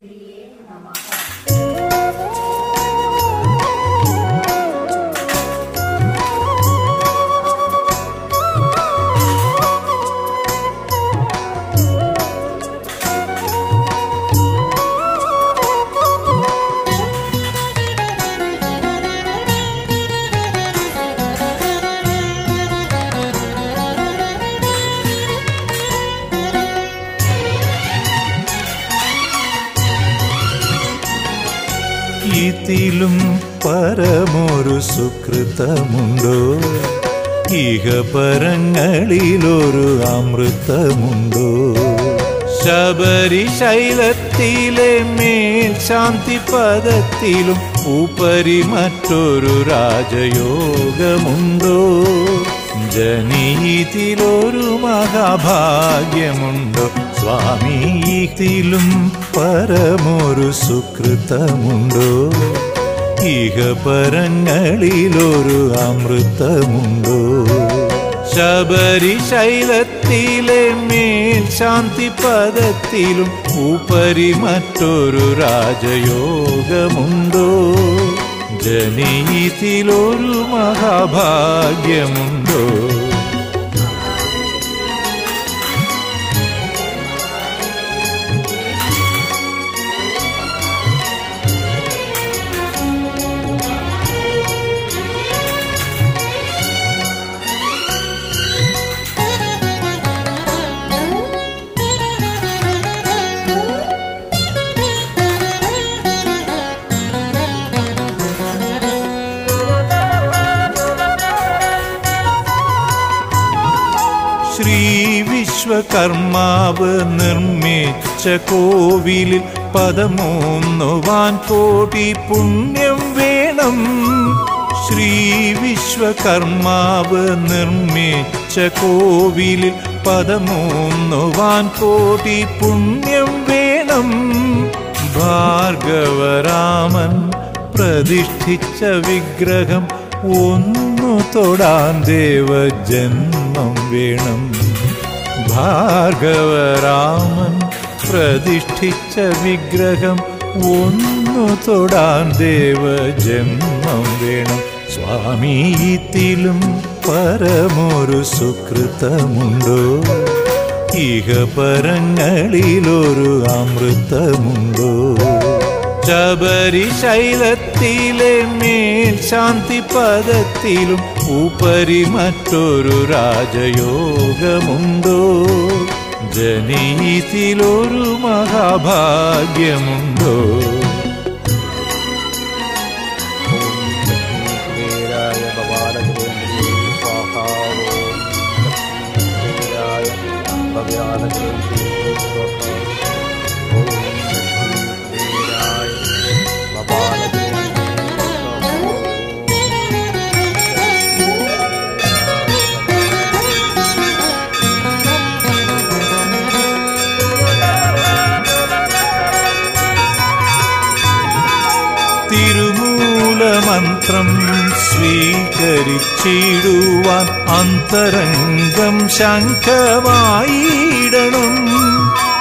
ഇതിലും പരമൊരു സുകൃതമുണ്ടോ ഇഹപരങ്ങളിലൊരു അമൃതമുണ്ടോ ശബരിശൈലത്തിലെ മേൽ ശാന്തി പദത്തിലും ഉപരി മറ്റൊരു രാജയോഗമുണ്ടോ ജനീതിലൊരു മഹാഭാഗ്യമുണ്ടോ സ്വാമി ഇതിലും പരമൊരു സുകൃതമുണ്ടോ ഇഹപരങ്ങളിലൊരു അമൃതമുണ്ടോ ശബരിശൈലത്തിലെ മേൽ ശാന്തി പദത്തിലും ഉപരി മറ്റൊരു രാജയോഗമുണ്ടോ ജനീതിലൊരു മഹാഭാഗ്യമുണ്ടോ ശ്രീ വിശ്വകർമാവ് നിർമ്മിച്ച കോവിലിൽ പദമൂന്നുവാൻ കോടി പുണ്യം വേണം ശ്രീ വിശ്വകർമാവ് നിർമ്മിച്ച കോവിലിൽ പദമൂന്നുവാൻ കോടി പുണ്യം വേണം ഭാർഗവരാമൻ പ്രതിഷ്ഠിച്ച വിഗ്രഹം ഒന്നു തൊടാൻ ദേവജന്മം വേണം ഭാർഗവരാമൻ പ്രതിഷ്ഠിച്ച വിഗ്രഹം ഒന്നു തൊടാൻ ദേവജന്മം വേണം സ്വാമീത്തിലും പരമൊരു സുകൃതമുണ്ടോ ഇഹപരങ്ങളിലൊരു അമൃതമുണ്ടോ ശബരിശൈലത്തിലെ മേൽ ശാന്തി പദത്തിലും ഉപരി മറ്റൊരു രാജയോഗമുണ്ടോ ജനീതിലൊരു മഹാഭാഗ്യമുണ്ടോ ീരായ ഭവാനഗ്രേന്ദ്രീ സ്വാഹാ ഓം ലക്ഷ്മീരായ ഭവ്യാനഗ്രേന്ദ്രീ സ്വാഹാ ഓം ലക്ഷ്മീരായ ഭവാനഗ്രേന്ദ്രീ തിരുമൂലമന്ത്രം സ്വീകരിച്ചിടുവാൻ അന്തരംഗം ശംഖമായിടണം